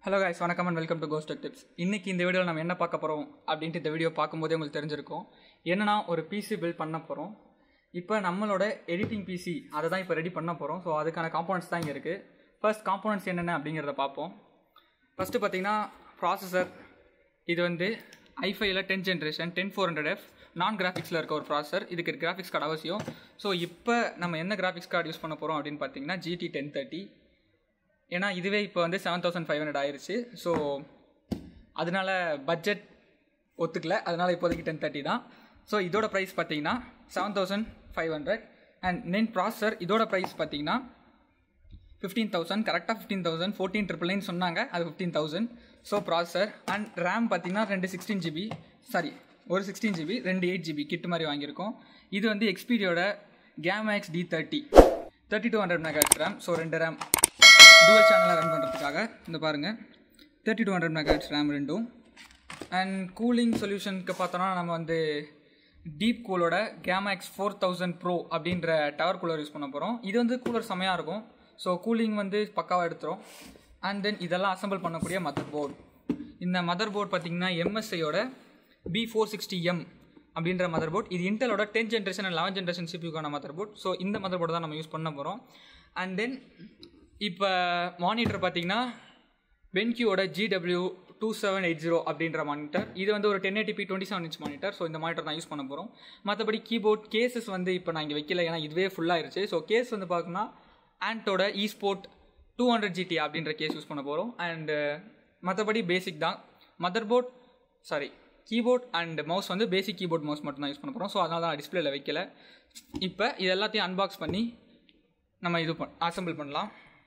Hello guys வணக்கம் and welcome to ghost tips இன்னைக்கு இந்த வீடியோவில் நம்ம என்ன பார்க்க போகிறோம் அப்படின்ட்டு இந்த வீடியோ பார்க்கும்போதே உங்களுக்கு தெரிஞ்சிருக்கும் என்னன்னா ஒரு பிசி பில்ட் பண்ண போகிறோம் இப்போ நம்மளோட எடிட்டிங் பிசி அதை தான் இப்போ ரெடி பண்ண போகிறோம் ஸோ அதுக்கான காம்போனன்ட்ஸ் தான் இங்கே இருக்குது ஃபர்ஸ்ட் காம்போனன்ட்ஸ் என்னென்ன அப்படிங்கிறத பார்ப்போம் ஃபஸ்ட்டு பார்த்தீங்கன்னா ப்ராசஸர் இது வந்து ஐஃபைல ten generation ten four hundred F நான் கிராஃபிக்ஸில் இருக்க ஒரு ப்ராசஸர் இதுக்கு கிராஃபிக்ஸ் கார்டு அவசியம் ஸோ இப்போ நம்ம என்ன கிராஃபிக்ஸ் கார்டு யூஸ் பண்ண போகிறோம் அப்படின்னு பார்த்தீங்கன்னா ஜிடி டென் தேர்ட்டி ஏன்னா இதுவே இப்போ வந்து செவன் தௌசண்ட் ஃபைவ் ஹண்ட்ரட் ஆயிடுச்சு ஸோ அதனால பட்ஜெட் ஒத்துக்கல அதனால இப்போதைக்கு டென் தேர்ட்டி தான் ஸோ இதோட ப்ரைஸ் பார்த்தீங்கன்னா seven thousand five hundred and நென் ப்ராசஸர் இதோட ப்ரைஸ் பார்த்தீங்கன்னா ஃபிஃப்டீன் தௌசண்ட் கரெக்டாக fifteen thousand fourteen triple nine சொன்னாங்க அது fifteen thousand so processor and RAM பார்த்தீங்கன்னா ரெண்டு சிக்ஸ்டீன் ஜிபி சாரி ஒரு சிக்ஸ்டீன் ஜிபி ரெண்டு எயிட் ஜிபி கிட் மாதிரி வாங்கியிருக்கோம் இது வந்து எக்ஸ்பீரியோட Gammix D thirty thirty two hundred mega RAM so ரெண்டு ரேம் டூவல் சேனலை ரன் பண்ணுறதுக்காக இந்த பாருங்கள் thirty two hundred mega RAM ரெண்டும் அண்ட் கூலிங் சொல்யூஷனுக்கு பார்த்தோன்னா நம்ம வந்து டீப் கூலோட கேமேக்ஸ் ஃபோர் தௌசண்ட் ப்ரோ அப்படின்ற டவர் கூலர் யூஸ் பண்ண போகிறோம் இது வந்து கூலர் செமையாக இருக்கும் ஸோ கூலிங் வந்து பக்காவாக எடுத்துரும் அண்ட் தென் இதெல்லாம் அசம்பிள் பண்ணக்கூடிய மதர் போர்டு இந்த மதர் போர்டு பார்த்தீங்கன்னா எம்எஸ்ஐயோட பி ஃபோர் சிக்ஸ்டி எம் அப்படின்ற மதர் போர்ட் இது இன்டலோட ten generation and eleven generation சிபியூக்கான மதர் போர்ட் ஸோ இந்த மதர் போர்டு தான் நம்ம யூஸ் பண்ண போகிறோம் அண்ட் தென் இப்போ மானிட்டர் பார்த்தீங்கன்னா பென்கியோட GW two seven eight zero அப்படின்ற மானிட்டர் இது வந்து ஒரு ten eighty twenty seven inch monitor so இந்த மானிட்டர் தான் யூஸ் பண்ண போகிறோம் மற்றபடி கீபோர்ட் கேசஸ் வந்து இப்போ நான் இங்கே வைக்கல ஏன்னா இதுவே ஃபுல்லாகிருச்சு ஸோ கேஸ் வந்து பார்க்கணும்னா ஆண்டோட இஸ்போர்ட் டூ ஹண்ட்ரட் ஜிடி அப்படின்ற கேஸ் யூஸ் பண்ண போகிறோம் அண்டு மற்றபடி பேசிக் தான் motherboard sorry keyboard and mouse வந்து பேசிக் கீபோர்ட் மவுஸ் மட்டும் தான் யூஸ் பண்ண போகிறோம் ஸோ அதனால தான் டிஸ்பிளேல வைக்கல இப்போ இது எல்லாத்தையும் அன்பாக்ஸ் பண்ணி நம்ம இது பண் அசம்பிள் பண்ணலாம்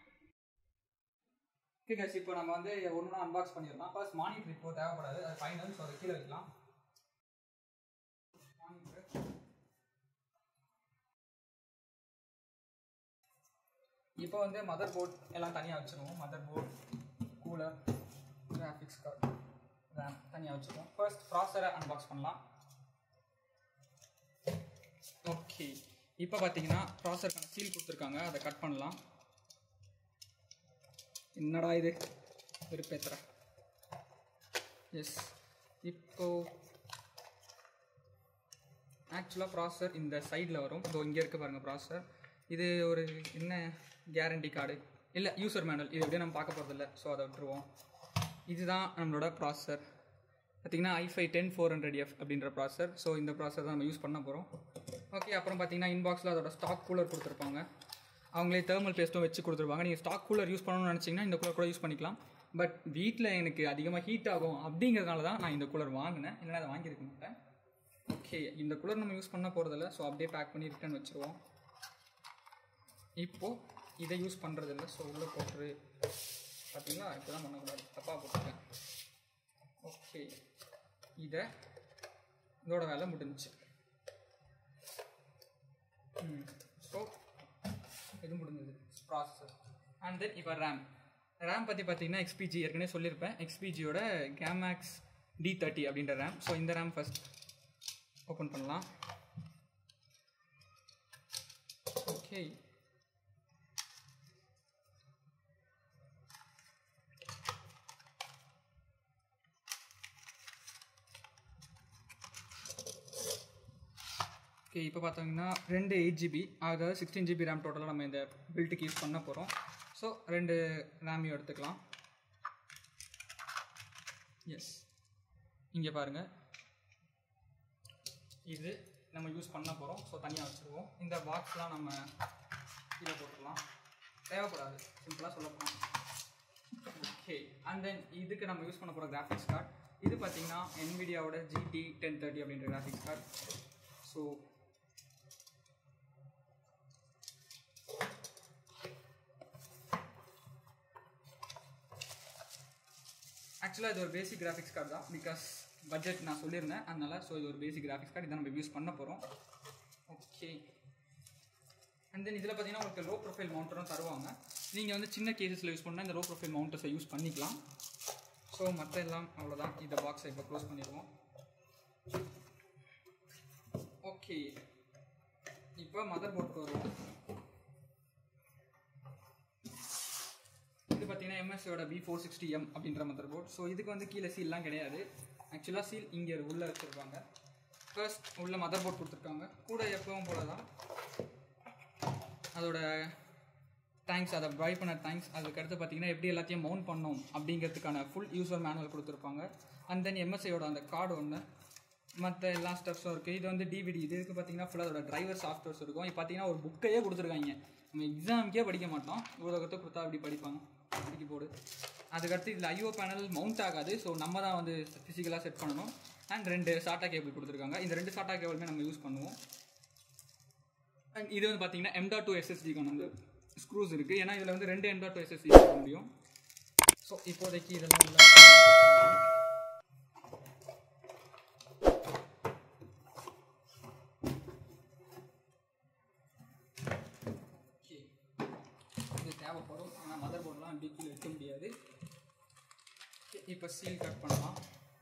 ஓகே guys இப்போ நம்ம வந்து ஒன்று அன்பாக்ஸ் பண்ணிடலாம் ஃபர்ஸ்ட் மானிட்டர் இப்போ தேவைப்படாது அது ஃபைனல் ஸோ அதை கீழே வைக்கலாம் மானிட்டர் இப்போ வந்து மதர் போர்ட் எல்லாம் தனியாக வச்சுருவோம் motherboard cooler graphics card RAM தனியாக வச்சுருவோம் ஃபர்ஸ்ட் ப்ராசரை அன்பாக்ஸ் பண்ணலாம் ஓகே இப்போ பார்த்தீங்கன்னா ப்ராசருக்கான சீல் கொடுத்துருக்காங்க அதை கட் பண்ணலாம் என்னடா இது வெறுப்பேத்துற எஸ் இப்போ ஆக்சுவலாக ப்ராசர் இந்த சைடில் வரும் ஸோ இங்கே இருக்க பாருங்கள் ப்ராசர் இது ஒரு என்ன கேரண்டி கார்டு இல்லை யூசர் மேனுவல் இது எப்படியும் நம்ம பார்க்க போகிறதில்ல ஸோ அதை விட்டுருவோம் இதுதான் நம்மளோட ப்ராசர் பார்த்தீங்கன்னா i five ten four hundred F அப்படின்ற ப்ராசர் ஸோ இந்த ப்ராசர் தான் நம்ம யூஸ் பண்ண போகிறோம் ஓகே அப்புறம் பார்த்தீங்கன்னா இன்பாக்ஸில் அதோட ஸ்டாக் கூலர் கொடுத்துருப்பாங்க அவங்களே தேர்மல் பேஸ்ட்டும் வச்சு கொடுத்துருப்பாங்க நீங்கள் ஸ்டாக் கூலர் யூஸ் பண்ணணும்னு நினச்சிங்கன்னா இந்த கூலர் கூட யூஸ் பண்ணிக்கலாம் பட் வீட்டில் எனக்கு அதிகமாக ஹீட் ஆகும் அப்படிங்கிறதுனால தான் நான் இந்த கூலர் வாங்கினேன் இல்லைனா அதை வாங்கியிருக்க மாட்டேன் ஓகே இந்த கூலர் நம்ம யூஸ் பண்ண போகிறதில்ல ஸோ அப்படியே பேக் பண்ணி ரிட்டர்ன் வச்சுருவோம் இப்போது இதை யூஸ் பண்ணுறதில்ல ஸோ உள்ளே போட்டு பார்த்தீங்களா இப்போ தான் பண்ணக்கூடாது தப்பாக போட்டுருக்கேன் ஓகே இதை இதோட வேலை முடிஞ்சிச்சு ம் ஸோ இது முடிஞ்சது ப்ராசஸர் அண்ட் தென் இப்போ ரேம் ரேம் பற்றி பார்த்தீங்கன்னா எக்ஸ்பிஜி ஏற்கனவே சொல்லியிருப்பேன் எக்ஸ்பிஜியோட கேமேக்ஸ் டி தேர்ட்டி அப்படின்ற ரேம் ஸோ இந்த ரேம் ஃபஸ்ட் ஓப்பன் பண்ணலாம் ஓகே ஓகே இப்போ பார்த்தீங்கன்னா ரெண்டு எயிட் ஜிபி அதாவது சிக்ஸ்டீன் ஜிபி ரேம் டோட்டலாக நம்ம இந்த பில்ட்டுக்கு யூஸ் பண்ண போகிறோம் ஸோ ரெண்டு ரேமையும் எடுத்துக்கலாம் எஸ் இங்கே பாருங்கள் இது நம்ம யூஸ் பண்ண போகிறோம் ஸோ தனியாக வச்சுருவோம் இந்த பாக்ஸ்லாம் நம்ம கீழே போட்டுடலாம் தேவைப்படாது சிம்பிளாக சொல்ல போகிறோம் ஓகே அண்ட் தென் இதுக்கு நம்ம யூஸ் பண்ண போகிற கிராஃபிக்ஸ் கார்டு இது பார்த்தீங்கன்னா என்விடியாவோட ஜிடி டென் தேர்ட்டி அப்படின்ற கிராஃபிக்ஸ் கார்டு ஸோ ஆக்சுவலாக இது ஒரு பேசிக் கிராஃபிக்ஸ் கார்டு தான் பிகாஸ் பட்ஜெட் நான் சொல்லியிருந்தேன் அதனால ஸோ இது ஒரு பேசிக் கிராஃபிக்ஸ் கார்டு இதை நம்ம யூஸ் பண்ண போகிறோம் ஓகே அண்ட் தென் இதில் பார்த்தீங்கன்னா உங்களுக்கு லோ ப்ரொஃபைல் மவுண்டரும் தருவாங்க நீங்கள் வந்து சின்ன கேசஸில் யூஸ் பண்ணால் இந்த லோ ப்ரொஃபைல் மவுண்டர்ஸை யூஸ் பண்ணிக்கலாம் ஸோ மற்ற எல்லாம் அவ்வளோதான் இந்த பாக்ஸை இப்போ க்ளோஸ் பண்ணிடுவோம் ஓகே இப்போ மதர் போர்டுக்கு வருவோம் இது இது பார்த்தீங்கன்னா எம்எஸ்சியோட பி ஃபோர் சிக்ஸ்டி எம் அப்படின்ற மதர் போர்ட் ஸோ இதுக்கு வந்து கீழே சீல்லாம் கிடையாது ஆக்சுவலாக சீல் இங்கே உள்ளே வச்சுருப்பாங்க ஃபர்ஸ்ட் உள்ள மதர் போர்ட் கொடுத்துருக்காங்க கூட எப்பவும் போல தான் அதோட தேங்க்ஸ் அதை பை பண்ண தேங்க்ஸ் அதுக்கடுத்து பார்த்தீங்கன்னா எப்படி எல்லாத்தையும் மவுண்ட் பண்ணோம் அப்படிங்கிறதுக்கான ஃபுல் யூசர் மேனுவல் கொடுத்துருப்பாங்க அண்ட் தென் எம்எஸ்ஐயோட அந்த கார்டு ஒன்று மற்ற எல்லா ஸ்டெப்ஸும் இருக்குது இது வந்து டிவிடி இதுக்கு பார்த்தீங்கன்னா ஃபுல்லாக அதோட டிரைவர் சாஃப்ட்வேர்ஸ் இருக்கும் இப்போ பார்த்தீங்கன்னா ஒரு புக்கையே கொடுத்துருக்காங்க நம்ம எக்ஸாமுக்கே படிக்க மாட்டோம் உலகத்தை கொடுத்தா அப்படி படிப்பாங்க படிக்க போடு அதுக்கடுத்து இதில் ஐஓ பேனல் மவுண்ட் ஆகாது ஸோ நம்ம தான் வந்து ஃபிசிக்கலாக செட் பண்ணணும் அண்ட் ரெண்டு சாட்டா கேபிள் கொடுத்துருக்காங்க இந்த ரெண்டு சாட்டா கேபிளுமே நம்ம யூஸ் பண்ணுவோம் அண்ட் இது வந்து பார்த்தீங்கன்னா எம் டாட் டூ எஸ்எஸ்டிக்கான வந்து ஸ்க்ரூஸ் இருக்குது ஏன்னா இதில் வந்து ரெண்டு M dot two SSD use பண்ண முடியும் ஸோ இப்போதைக்கு இதெல்லாம் உள்ள Okay. இது தேவைப்படும் ஏன்னா மதர் போர்டெலாம் அப்படி கீழே வைக்க முடியாது இப்போ சீல் கட் பண்ணலாம்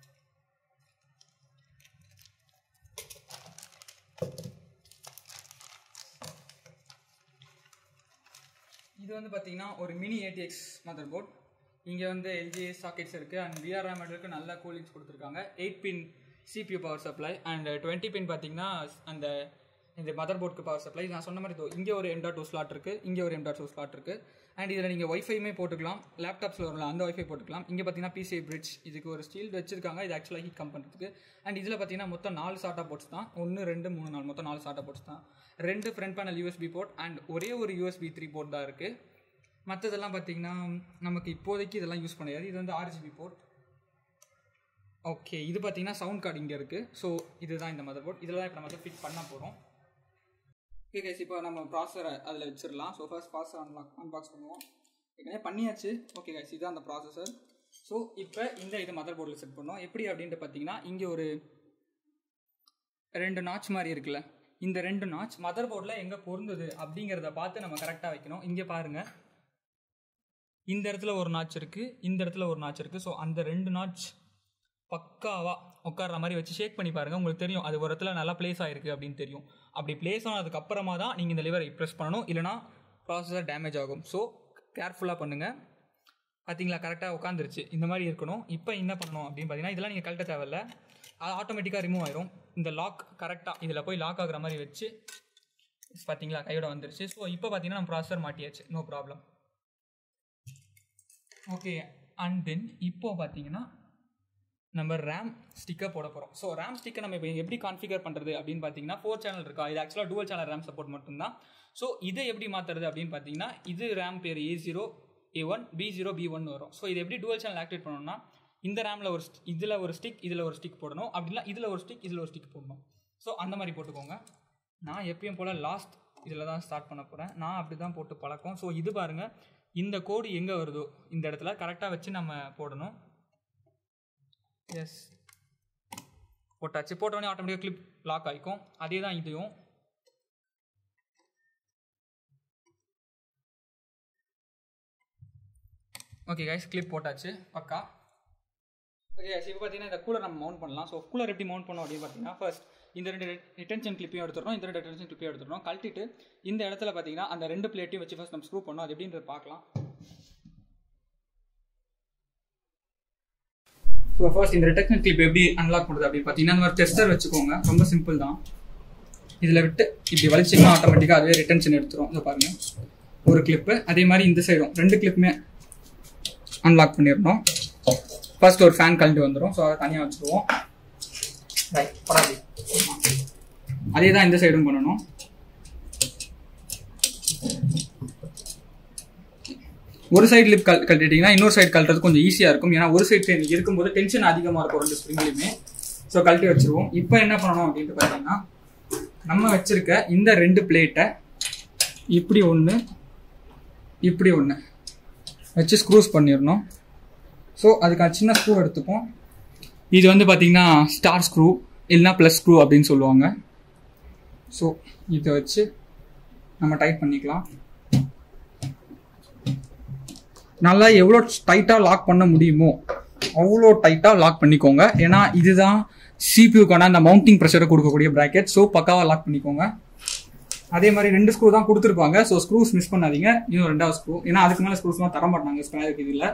இது வந்து பார்த்தீங்கன்னா ஒரு மினி ஏடிஎக்ஸ் மதர் போர்ட் இங்கே வந்து எல்ஜி சாக்கெட்ஸ் இருக்குது அண்ட் விஆர் ரேம் இருக்குது நல்ல கூலிங்ஸ் கொடுத்துருக்காங்க eight pin CPU power supply and twenty pin பார்த்தீங்கன்னா அந்த இந்த மதர் போர்டுக்கு பவர் சப்ளை நான் சொன்ன மாதிரி இதோ இங்கே ஒரு எம் டாட் டூ ஸ்லாட் இருக்குது இங்கே ஒரு எம் டாட் டூ ஸ்லாட் இருக்குது அண்ட் இதில் நீங்கள் ஒய்ஃபையுமே போட்டுக்கலாம் லேப்டாப்ஸில் வரல அந்த ஒய்ஃபை போட்டுக்கலாம் இங்கே பார்த்தீங்கன்னா பிசிஐ பிரிட்ஜ் இதுக்கு ஒரு ஸ்டீல் வச்சிருக்காங்க இது ஆக்சுவலாக ஹீட் கம் பண்ணுறதுக்கு அண்ட் இதில் பார்த்தீங்கன்னா மொத்தம் நாலு சாட்டா போர்ட்ஸ் தான் ஒன்று ரெண்டு மூணு நாலு மொத்தம் நாலு சாட்டா போர்ட்ஸ் தான் ரெண்டு front panel USB port and ஒரே ஒரு யூஎஸ்பி த்ரீ போர்ட் தான் இருக்குது மற்றதெல்லாம் பார்த்தீங்கன்னா நமக்கு இப்போதைக்கு இதெல்லாம் யூஸ் பண்ணாது இது வந்து ஆர்ஜிபி போர்ட் ஓகே இது பார்த்தீங்கன்னா சவுண்ட் கார்டு இங்கே இருக்குது ஸோ இதுதான் இந்த மதர் போர்ட் இதில் தான் இப்போ நம்ம ஃபிட் பண்ண போகிறோம் ஓகே கைஸ் இப்போ நம்ம ப்ராசரை அதில் வச்சிடலாம் so first processor unlock unbox பண்ணுவோம் ஏற்கனவே பண்ணியாச்சு ஓகே கைஸ் இதுதான் அந்த ப்ராசஸர் ஸோ இப்போ இந்த இது மதர் போர்டில் செட் பண்ணோம் எப்படி அப்படின்ட்டு பார்த்தீங்கன்னா இங்கே ஒரு ரெண்டு நாட்ச் மாதிரி இருக்குல்ல இந்த ரெண்டு நாட்ச் மதர் போர்டில் எங்கே பொருந்தது அப்படிங்கிறத பார்த்து நம்ம கரெக்டாக வைக்கணும் இங்கே பாருங்கள் இந்த இடத்துல ஒரு நாட்ச் இருக்குது இந்த இடத்துல ஒரு நாட்ச் இருக்குது ஸோ அந்த ரெண்டு நாட்ச் பக்காவாக உட்கார்ற மாதிரி வச்சு ஷேக் பண்ணி பாருங்கள் உங்களுக்கு தெரியும் அது ஒரு இடத்துல நல்லா ப்ளேஸ் ஆகிருக்கு அப்படின்னு தெரியும் அப்படி ப்ளேஸ் ஆனதுக்கு அப்புறமா தான் நீங்கள் இந்த லிவரை ப்ரெஸ் பண்ணணும் இல்லைனா ப்ராசஸர் டேமேஜ் ஆகும் ஸோ கேர்ஃபுல்லாக பண்ணுங்கள் பார்த்தீங்களா கரெக்டாக உட்காந்துருச்சு இந்த மாதிரி இருக்கணும் இப்போ என்ன பண்ணணும் அப்படின்னு பார்த்தீங்கன்னா இதெல்லாம் நீங்கள் கழட்ட தேவையில்ல அது ஆட்டோமேட்டிக்காக ரிமூவ் ஆயிரும் இந்த லாக் கரெக்டாக இதில் போய் லாக் ஆகுற மாதிரி வச்சு பார்த்தீங்களா கையோட வந்துருச்சு ஸோ இப்போ பார்த்தீங்கன்னா நம்ம ப்ராசஸர் மாட்டியாச்சு no problem okay and then இப்போ பார்த்தீங்கன்னா நம்ம ரேம் ஸ்டிக்கர் போட போகிறோம் ஸோ ரேம் ஸ்டிக்கர் நம்ம இப்போ எப்படி கான்ஃபிகர் பண்ணுறது அப்படின்னு பார்த்தீங்கன்னா ஃபோர் சேனல் இருக்கா இது ஆக்சுவலாக டுவல் சேனல் ரேம் சப்போர்ட் மட்டும்தான் ஸோ இதை எப்படி மாற்றுறது அப்படின்னு பார்த்தீங்கன்னா இது RAM pair A zero A one B zero B one வரும் ஸோ இது எப்படி டுவல் சேனல் ஆக்டிவேட் பண்ணணும்னா இந்த ரேமில் ஒரு இதில் ஒரு ஸ்டிக் இதில் ஒரு ஸ்டிக் போடணும் அப்படின்னா இதில் ஒரு ஸ்டிக் இதில் ஒரு ஸ்டிக் போடணும் ஸோ அந்த மாதிரி போட்டுக்கோங்க நான் எப்பயும் போல் லாஸ்ட் இதில் தான் ஸ்டார்ட் பண்ண போகிறேன் நான் அப்படி தான் போட்டு பழக்கம் ஸோ இது பாருங்கள் இந்த கோடு எங்கே வருதோ இந்த இடத்துல கரெக்டாக வச்சு நம்ம போடணும் எஸ் போட்டாச்சு போட்டோடனே ஆட்டோமேட்டிக்காக கிளிப் லாக் ஆகிக்கும் அதே தான் இதுவும் ஓகே கைஸ் கிளிப் போட்டாச்சு பக்கா ஓகே கைஸ் இப்போ பார்த்தீங்கன்னா இந்த கூலர் நம்ம மவுண்ட் பண்ணலாம் ஸோ கூலர் எப்படி மவுண்ட் பண்ணோம் அப்படின்னு பார்த்தீங்கன்னா ஃபர்ஸ்ட் இந்த ரெண்டு ரிட்டன்ஷன் கிளிப்பையும் எடுத்துடுறோம் இந்த ரெண்டு ரிட்டன்ஷன் கிளிப்பையும் எடுத்துடுறோம் கழட்டிட்டு இந்த இடத்துல பார்த்தீங்கன்னா அந்த ரெண்டு பிளேட்டையும் வச்சு ஃபர்ஸ்ட் நம்ம ஸ்க்ரூ பண்ணோம் அது எப்படின்றது பார்க்கலாம் ஸோ ஃபர்ஸ்ட் இந்த ரிட்டக்ஷன் கிளிப் எப்படி அன்லாக் பண்ணுறது அப்படின்னு பார்த்தீங்கன்னா இந்த மாதிரி டெஸ்டர் வச்சுக்கோங்க ரொம்ப சிம்பிள் தான் இதில் விட்டு இப்படி வலிச்சிங்கன்னா ஆட்டோமேட்டிக்காக அதுவே ரிட்டன்ஷன் எடுத்துரும் இதை பாருங்க ஒரு கிளிப்பு அதே மாதிரி இந்த சைடும் ரெண்டு கிளிப்புமே அன்லாக் பண்ணிடணும் ஃபர்ஸ்ட் ஒரு ஃபேன் கழண்டு வந்துடும் ஸோ அதை தனியாக வச்சுருவோம் ரைட் படாது அதே தான் இந்த சைடும் பண்ணணும் ஒரு சைடு லிப் கல் கழட்டிட்டீங்கன்னா இன்னொரு சைடு கழட்டுறது கொஞ்சம் ஈஸியாக இருக்கும் ஏன்னா ஒரு சைடு இருக்கும்போது டென்ஷன் அதிகமாக இருக்கும் ரெண்டு ஸ்ப்ரிங்லையுமே ஸோ கழட்டி வச்சிருவோம் இப்போ என்ன பண்ணணும் அப்படின்ட்டு பார்த்தீங்கன்னா நம்ம வச்சிருக்க இந்த ரெண்டு பிளேட்டை இப்படி ஒன்று இப்படி ஒன்று வச்சு ஸ்க்ரூஸ் பண்ணிடணும் ஸோ அதுக்கான சின்ன ஸ்க்ரூ எடுத்துப்போம் இது வந்து பார்த்தீங்கன்னா ஸ்டார் ஸ்க்ரூ இல்லைனா ப்ளஸ் ஸ்க்ரூ அப்படின்னு சொல்லுவாங்க ஸோ இதை வச்சு நம்ம டைட் பண்ணிக்கலாம் நல்லா எவ்வளோ டைட்டாக லாக் பண்ண முடியுமோ அவ்வளோ டைட்டாக லாக் பண்ணிக்கோங்க ஏன்னா இதுதான் சிபியூக்கான அந்த மவுண்டிங் ப்ரெஷரை கொடுக்கக்கூடிய ப்ராக்கெட் ஸோ பக்காவாக லாக் பண்ணிக்கோங்க அதே மாதிரி ரெண்டு ஸ்க்ரூ தான் கொடுத்துருப்பாங்க ஸோ ஸ்க்ரூஸ் மிஸ் பண்ணாதீங்க இன்னும் ரெண்டாவது ஸ்க்ரூ ஏன்னா அதுக்கு மேலே ஸ்க்ரூஸ்லாம் தர மாட்டாங்க ஸ்பேருக்கு இதில்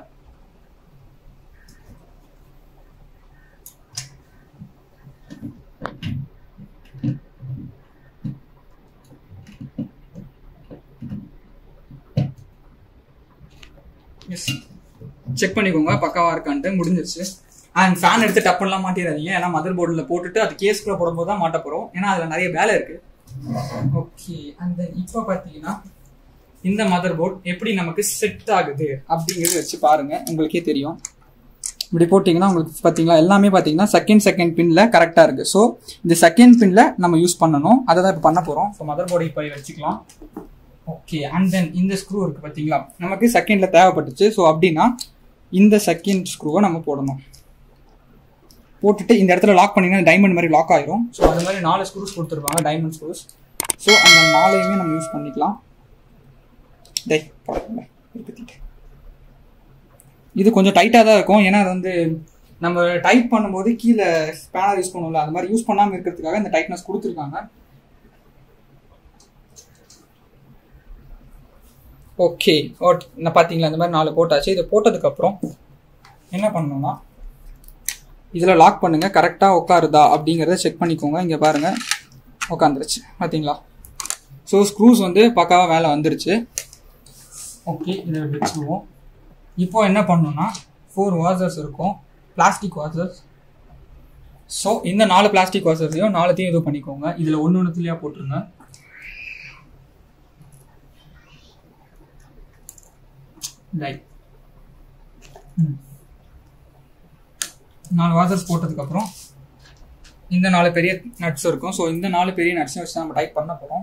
எஸ் செக் பண்ணிக்கோங்க பக்காவா இருக்கான்ட்டு முடிஞ்சிருச்சு அண்ட் ஃபேன் எடுத்து டப்புலாம் மாட்டிடாதீங்க ஏன்னா மதர் போர்டில் போட்டுட்டு அது கேஸ்குள்ள போடும்போது தான் மாட்ட போகிறோம் ஏன்னா அதில் நிறைய வேலை இருக்கு ஓகே அண்ட் தென் இப்போ பார்த்தீங்கன்னா இந்த மதர் போர்ட் எப்படி நமக்கு செட் ஆகுது அப்படிங்கிறது வச்சு பாருங்க உங்களுக்கே தெரியும் இப்படி போட்டிங்கன்னா உங்களுக்கு பார்த்தீங்களா எல்லாமே பார்த்தீங்கன்னா செகண்ட் செகண்ட் பின்ல கரெக்டாக இருக்கு ஸோ இந்த செகண்ட் பின்ல நம்ம யூஸ் பண்ணணும் அதை தான் இப்போ பண்ண போகிறோம் ஸோ மதர் போர்டை இப்போ வச்சுக்கலாம் ஓகே அண்ட் தென் இந்த ஸ்க்ரூ இருக்கு பார்த்தீங்களா நமக்கு செகண்ட்ல தேவைப்பட்டுச்சு ஸோ அப்படின்னா இந்த செகண்ட் ஸ்க்ரூவை நம்ம போடணும் போட்டுட்டு இந்த இடத்துல லாக் பண்ணிங்கன்னா டைமண்ட் மாதிரி லாக் ஆயிரும் ஸோ அது மாதிரி நாலு ஸ்க்ரூஸ் கொடுத்துருப்பாங்க டைமண்ட் ஸ்க்ரூஸ் ஸோ அந்த நாளையுமே நம்ம யூஸ் பண்ணிக்கலாம் டே போடல இது கொஞ்சம் டைட்டாக தான் இருக்கும் ஏன்னா அது வந்து நம்ம டைப் பண்ணும்போது கீழே ஸ்பேனர் யூஸ் பண்ணுவோம்ல அது மாதிரி யூஸ் பண்ணாமல் இருக்கிறதுக்காக இந்த டைட்னஸ் கொடுத்துருக்காங்க ஓகே ஓட் நான் பார்த்தீங்களா இந்த மாதிரி நாலு போட்டாச்சு இதை போட்டதுக்கப்புறம் என்ன பண்ணணும்னா இதில் லாக் பண்ணுங்க கரெக்டாக உட்காருதா அப்படிங்கிறத செக் பண்ணிக்கோங்க இங்கே பாருங்கள் உட்காந்துருச்சு பார்த்தீங்களா ஸோ ஸ்க்ரூஸ் வந்து பக்காவாக வேலை வந்துருச்சு ஓகே இதை வச்சுருவோம் இப்போ என்ன பண்ணணும்னா ஃபோர் வாசர்ஸ் இருக்கும் பிளாஸ்டிக் வாசர்ஸ் ஸோ இந்த நாலு பிளாஸ்டிக் வாசர்ஸையும் நாலுத்தையும் இது பண்ணிக்கோங்க இதில் ஒன்று ஒன்றுத்துலையா போட்டுருங்க லைக் நாலு வாசர்ஸ் போட்டதுக்கப்புறம் இந்த நாலு பெரிய நட்ஸ் இருக்கும் ஸோ இந்த நாலு பெரிய நட்ஸையும் வச்சு நம்ம டைப் பண்ண போகிறோம்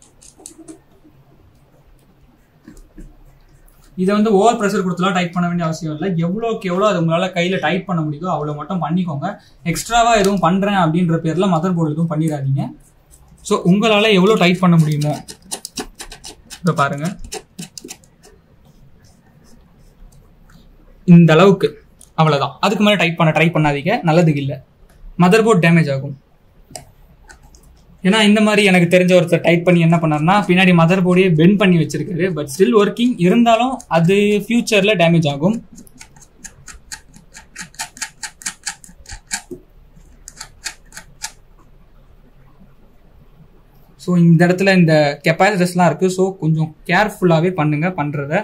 இதை வந்து ஓவர் ப்ரெஷர் கொடுத்துலாம் டைப் பண்ண வேண்டிய அவசியம் இல்லை எவ்வளோக்கு எவ்வளோ அது உங்களால் கையில் டைப் பண்ண முடியுதோ அவ்வளோ மட்டும் பண்ணிக்கோங்க எக்ஸ்ட்ராவாக எதுவும் பண்ணுறேன் அப்படின்ற பேரில் மதர் போர்டு எதுவும் பண்ணிடாதீங்க ஸோ உங்களால் எவ்வளோ டைப் பண்ண முடியுமோ இப்போ பாருங்கள் இந்த அளவுக்கு அவ்வளோதான் அதுக்கு மேலே டைப் பண்ண ட்ரை பண்ணாதீங்க நல்லதுக்கு இல்லை மதர் போர்ட் டேமேஜ் ஆகும் ஏன்னா இந்த மாதிரி எனக்கு தெரிஞ்ச ஒருத்தர் டைப் பண்ணி என்ன பண்ணார்னா பின்னாடி மதர் போர்டையே பெண்ட் பண்ணி வச்சிருக்காரு பட் ஸ்டில் ஒர்க்கிங் இருந்தாலும் அது ஃபியூச்சரில் டேமேஜ் ஆகும் ஸோ இந்த இடத்துல இந்த கெப்பாசிட்டர்ஸ்லாம் இருக்குது ஸோ கொஞ்சம் கேர்ஃபுல்லாகவே பண்ணுங்க பண்ணுறத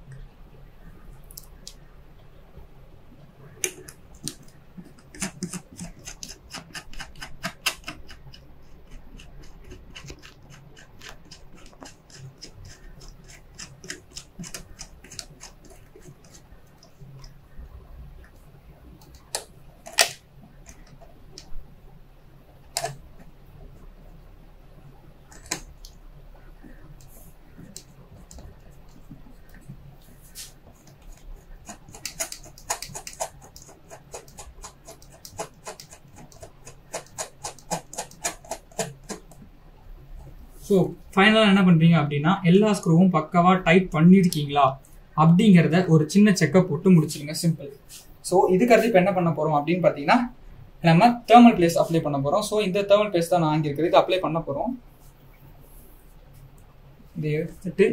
ஸோ ஃபைனலாக என்ன பண்ணுறீங்க அப்படின்னா எல்லா ஸ்க்ரூவும் பக்காவாக டைப் பண்ணியிருக்கீங்களா அப்படிங்கிறத ஒரு சின்ன செக்கப் போட்டு முடிச்சிருங்க சிம்பிள் ஸோ இதுக்கடுத்து இப்போ என்ன பண்ண போகிறோம் அப்படின்னு பார்த்தீங்கன்னா நம்ம தேர்மல் பிளேஸ் அப்ளை பண்ண போகிறோம் ஸோ இந்த தேர்மல் பிளேஸ் தான் நான் வாங்கியிருக்கிறது இது அப்ளை பண்ண போகிறோம் இதை எடுத்துட்டு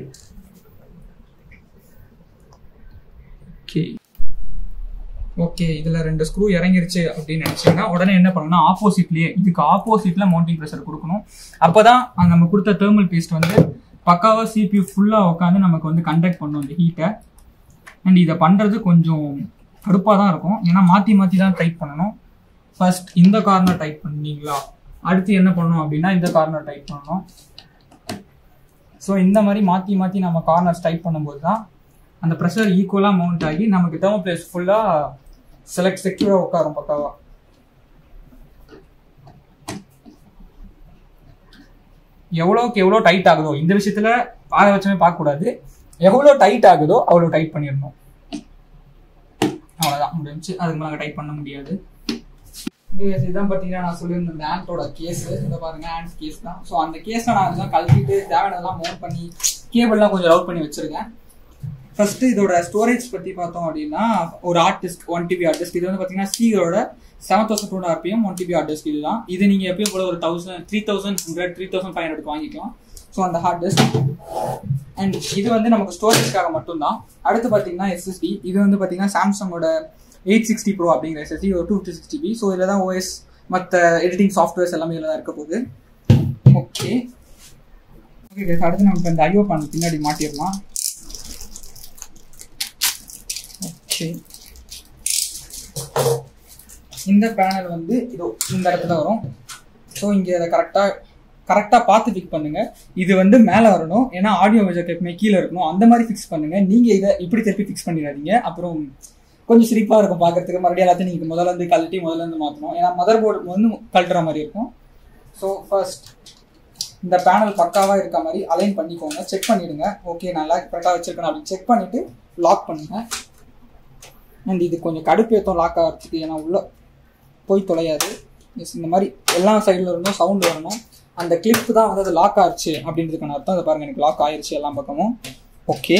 ஓகே ஓகே இதில் ரெண்டு ஸ்க்ரூ இறங்கிருச்சு அப்படின்னு நினச்சிங்கன்னா உடனே என்ன பண்ணணும்னா ஆப்போசிட்லேயே இதுக்கு ஆப்போசிட்டில் மவுண்டிங் ப்ரெஷர் கொடுக்கணும் அப்போ தான் நம்ம கொடுத்த தேர்மல் பேஸ்ட் வந்து பக்காவாக சிபியூ ஃபுல்லாக உட்காந்து நமக்கு வந்து கண்டக்ட் பண்ணும் இந்த ஹீட்டை அண்ட் இதை பண்ணுறது கொஞ்சம் கடுப்பாக தான் இருக்கும் ஏன்னா மாற்றி மாற்றி தான் டைப் பண்ணணும் ஃபர்ஸ்ட் இந்த கார்னர் டைப் பண்ணீங்களா அடுத்து என்ன பண்ணணும் அப்படின்னா இந்த கார்னர் டைப் பண்ணணும் ஸோ இந்த மாதிரி மாற்றி மாற்றி நம்ம கார்னர்ஸ் டைப் பண்ணும்போது தான் அந்த ப்ரெஷர் ஈக்குவலாக மவுண்ட் ஆகி நமக்கு தேர்மல் பிளேஸ் ஃபுல்லாக செலக்ட் செக்யூராக உட்காரும் பக்காவா எவ்வளோக்கு எவ்வளோ டைட் ஆகுதோ இந்த விஷயத்துல பாரபட்சமே பார்க்கக்கூடாது எவ்வளோ டைட் ஆகுதோ அவ்வளோ டைட் பண்ணிடணும் அவ்வளோதான் முடிஞ்சு அதுக்கு மேலே டைப் பண்ண முடியாது இதுதான் பார்த்தீங்கன்னா நான் சொல்லியிருந்தேன் இந்த ஆண்டோட கேஸ் இந்த பாருங்க ஆண்ட் கேஸ் தான் ஸோ அந்த கேஸை நான் இதெல்லாம் கழட்டிட்டு தேவையானதெல்லாம் மவுண்ட் பண்ணி கேபிள்லாம் கொஞ்சம் ரவுட் பண்ணி வச்சிருக்கேன் ஃபர்ஸ்ட் இதோட ஸ்டோரேஜ் பற்றி பார்த்தோம் அப்படின்னா ஒரு ஆர்டிஸ்ட் ஒன் டிபி ஆர்டிஸ்ட் இது வந்து பார்த்தீங்கன்னா சீகரோட seven thousand two RPM one TB hard disk இதுதான் இது நீங்கள் எப்பயும் போல ஒரு thousand three thousand hundred three thousand five hundred வாங்கிக்கலாம் ஸோ அந்த ஹார்ட் டிஸ்க் அண்ட் இது வந்து நமக்கு ஸ்டோரேஜ்க்காக மட்டும்தான் அடுத்து பார்த்தீங்கன்னா எஸ்எஸ்டி இது வந்து பார்த்தீங்கன்னா சாம்சங்கோட எயிட் சிக்ஸ்டி ப்ரோ அப்படிங்கிற எஸ்எஸ்டி ஒரு two fifty sixty B so இதில் தான் ஓஎஸ் மற்ற எடிட்டிங் சாஃப்ட்வேர்ஸ் எல்லாமே இதில் தான் இருக்க போகுது ஓகே ஓகே guys, அடுத்து நம்ம இப்போ இந்த ஐஓ பேனல் பின்னாடி மாட்டிடலாம் ஓகே இந்த பேனல் வந்து இதோ இந்த இடத்துல வரும் ஸோ இங்கே அதை கரெக்டாக கரெக்டாக பார்த்து ஃபிக்ஸ் பண்ணுங்க இது வந்து மேலே வரணும் ஏன்னா ஆடியோ மெஜர் எப்பவுமே கீழே இருக்கணும் அந்த மாதிரி ஃபிக்ஸ் பண்ணுங்க நீங்கள் இதை இப்படி திருப்பி ஃபிக்ஸ் பண்ணிடாதீங்க அப்புறம் கொஞ்சம் சிரிப்பாக இருக்கும் பார்க்கறதுக்கு மறுபடியும் எல்லாத்தையும் நீங்கள் முதல்ல இருந்து கழட்டி முதல்ல இருந்து மாற்றணும் ஏன்னா மதர் போர்டு வந்து கழட்டுற மாதிரி இருக்கும் ஸோ ஃபர்ஸ்ட் இந்த பேனல் பக்காவாக இருக்க மாதிரி அலைன் பண்ணிக்கோங்க செக் பண்ணிடுங்க ஓகே நல்லா கரெக்டாக வச்சிருக்கணும் அப்படின்னு செக் பண்ணிவிட்டு லாக் பண்ணுங்க அண்ட் இது கொஞ்சம் கடுப்பேத்தம் லாக் ஆகிறதுக்கு ஏன்னா உள்ள போய் தொலையாது எஸ் இந்த மாதிரி எல்லா சைடில் இருந்தும் சவுண்ட் வரணும் அந்த கிளிப் தான் வந்து அது லாக் ஆச்சு அப்படின்றதுக்கான அர்த்தம் அதை பாருங்க எனக்கு லாக் ஆயிருச்சு எல்லா பக்கமும் ஓகே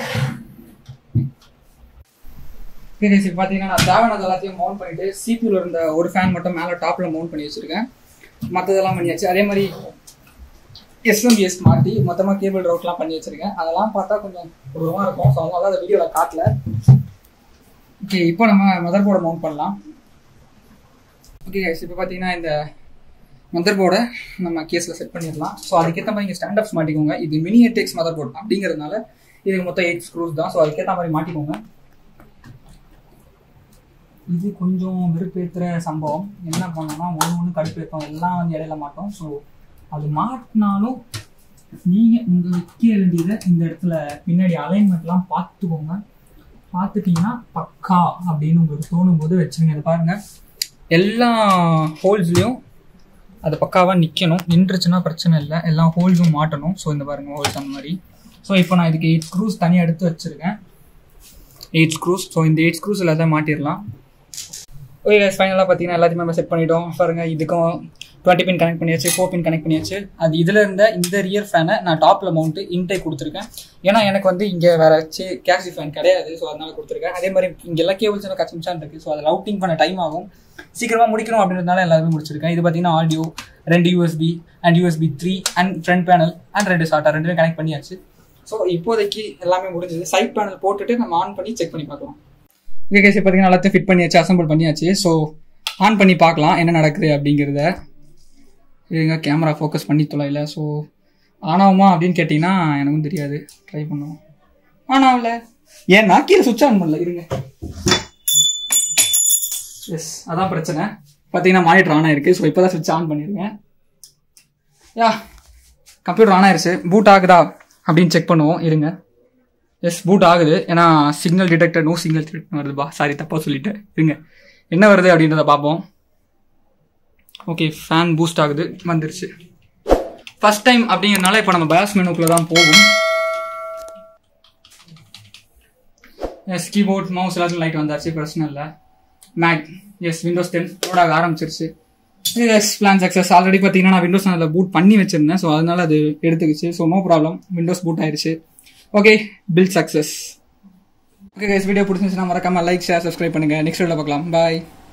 ஓகே இப்போ பார்த்தீங்கன்னா நான் தேவையானது எல்லாத்தையும் மவுண்ட் பண்ணிட்டு சிபியூல இருந்த ஒரு ஃபேன் மட்டும் மேலே டாப்பில் மவுண்ட் பண்ணி வச்சிருக்கேன் மற்றதெல்லாம் பண்ணியாச்சு அதே மாதிரி எஸ்எம்பிஎஸ் மாட்டி மொத்தமாக கேபிள் ரவுட்லாம் பண்ணி வச்சிருக்கேன் அதெல்லாம் பார்த்தா கொஞ்சம் கொடூரமாக இருக்கும் ஸோ அதனால அந்த வீடியோவில் காட்டல ஓகே இப்போ நம்ம மதர் போர்டை மவுண்ட் பண்ணலாம் ஓகே கைஸ் இப்போ பார்த்தீங்கன்னா இந்த மதர் போர்டை நம்ம கேஸில் செட் பண்ணிடலாம் ஸோ அதுக்கேற்ற மாதிரி இங்கே ஸ்டாண்டப்ஸ் மாட்டிக்கோங்க இது மினி எட்டெக்ஸ் மதர் போர்ட் அப்படிங்கிறதுனால இதுக்கு மொத்தம் எயிட் ஸ்க்ரூஸ் தான் ஸோ அதுக்கேற்ற மாதிரி மாட்டிக்கோங்க இது கொஞ்சம் வெறுப்பேற்றுற சம்பவம் என்ன பண்ணோம்னா ஒன்று ஒன்று கடுப்பேற்றோம் எல்லாம் வந்து இடையில மாட்டோம் ஸோ அது மாட்டினாலும் நீங்கள் உங்கள் வைக்க வேண்டியதை இந்த இடத்துல பின்னாடி அலைன்மெண்ட்லாம் பார்த்துக்கோங்க பார்த்துட்டிங்கன்னா பக்கா அப்படின்னு உங்களுக்கு தோணும் போது வச்சுருங்க இதை பாருங்கள் எல்லா ஹோல்ஸ்லேயும் அது பக்காவாக நிற்கணும் நின்றுச்சுன்னா பிரச்சனை இல்லை எல்லா ஹோல்ஸும் மாட்டணும் ஸோ இந்த பாருங்கள் ஹோல்ஸ் அந்த மாதிரி ஸோ இப்போ நான் இதுக்கு எயிட் ஸ்க்ரூஸ் தனியாக எடுத்து வச்சுருக்கேன் எயிட் ஸ்க்ரூஸ் ஸோ இந்த எயிட் ஸ்க்ரூஸ் எல்லாத்தையும் மாட்டிடலாம் ஓகே ஃபைனலாக பார்த்தீங்கன்னா எல்லாத்தையுமே நம்ம செட் பண்ணிட்டோம் பாருங்க இதுக்கும் டுவெண்ட்டி பின் கனெக்ட் பண்ணியாச்சு ஃபோர் பின் கனெக்ட் பண்ணியாச்சு அது இதில் இருந்த இந்த ரியர் ஃபேனை நான் டாப்பில் மவுண்ட்டு இன்டேக் கொடுத்துருக்கேன் ஏன்னா எனக்கு வந்து இங்கே வேற கேசி ஃபேன் கிடையாது ஸோ அதனால கொடுத்துருக்கேன் அதே மாதிரி இங்கே எல்லா கேபிள்ஸ் எனக்கு கச்சமிச்சான் இருக்குது ஸோ அதை ரவுட்டிங் பண்ண டைம் ஆகும் சீக்கிரமாக முடிக்கணும் அப்படின்றதுனால எல்லாருமே முடிச்சிருக்கேன் இது பார்த்தீங்கன்னா ஆடியோ ரெண்டு USB and USB three and front panel and ரெண்டு ஷார்ட்டாக ரெண்டுமே கனெக்ட் பண்ணியாச்சு ஸோ இப்போதைக்கு எல்லாமே முடிஞ்சது சைட் பேனல் போட்டுட்டு நம்ம ஆன் பண்ணி செக் பண்ணி பார்க்கலாம் ஓகே கேஸ் பார்த்தீங்கன்னா எல்லாத்தையும் ஃபிட் பண்ணியாச்சு அசம்பிள் பண்ணியாச்சு ஸோ ஆன் பண்ணி பார்க்கலாம் என்ன நடக்குது அப்படிங்கிறத இதுங்க கேமரா ஃபோக்கஸ் பண்ணி தொலைல ஸோ ஆன் ஆகுமா அப்படின்னு கேட்டிங்கன்னா எனக்கும் தெரியாது ட்ரை பண்ணுவோம் ஆன் ஆகல ஏன்னா கீழே சுவிட்ச் ஆன் பண்ணல இருங்க எஸ் அதான் பிரச்சனை பார்த்தீங்கன்னா மானிட்டர் ஆன் ஆயிருக்கு ஸோ இப்போ தான் சுவிட்ச் ஆன் பண்ணியிருக்கேன் யா கம்ப்யூட்டர் ஆன் ஆயிருச்சு பூட் ஆகுதா அப்படின்னு செக் பண்ணுவோம் இருங்க எஸ் பூட் ஆகுது ஏன்னா signal detector no signal detector வருதுப்பா சாரி தப்பாக சொல்லிட்டேன் இருங்க என்ன வருது அப்படின்றத பார்ப்போம் ஓகே ஃபேன் பூஸ்ட் ஆகுது வந்துருச்சு ஃபர்ஸ்ட் டைம் அப்படிங்கிறதுனால இப்போ நம்ம பயாஸ் மெனுக்குள்ளே தான் போகும் எஸ் கீபோர்ட் மவுஸ் எல்லாத்தையும் லைட் வந்தாச்சு பிரச்சனை இல்லை make yes Windows ten load ஆக ஆரம்பிச்சிருச்சு எஸ் பிளான் சக்ஸஸ் ஆல்ரெடி பார்த்தீங்கன்னா நான் விண்டோஸ் அதில் பூட் பண்ணி வச்சிருந்தேன் ஸோ அதனால அது எடுத்துக்கிச்சு so no problem windows boot ஆயிருச்சு okay full success okay guys video பிடிச்சிருந்துச்சுன்னா மறக்காம லைக் ஷேர் சப்ஸ்கிரைப் பண்ணுங்க நெக்ஸ்ட் வீடியோ பார்க்கலாம் பாய்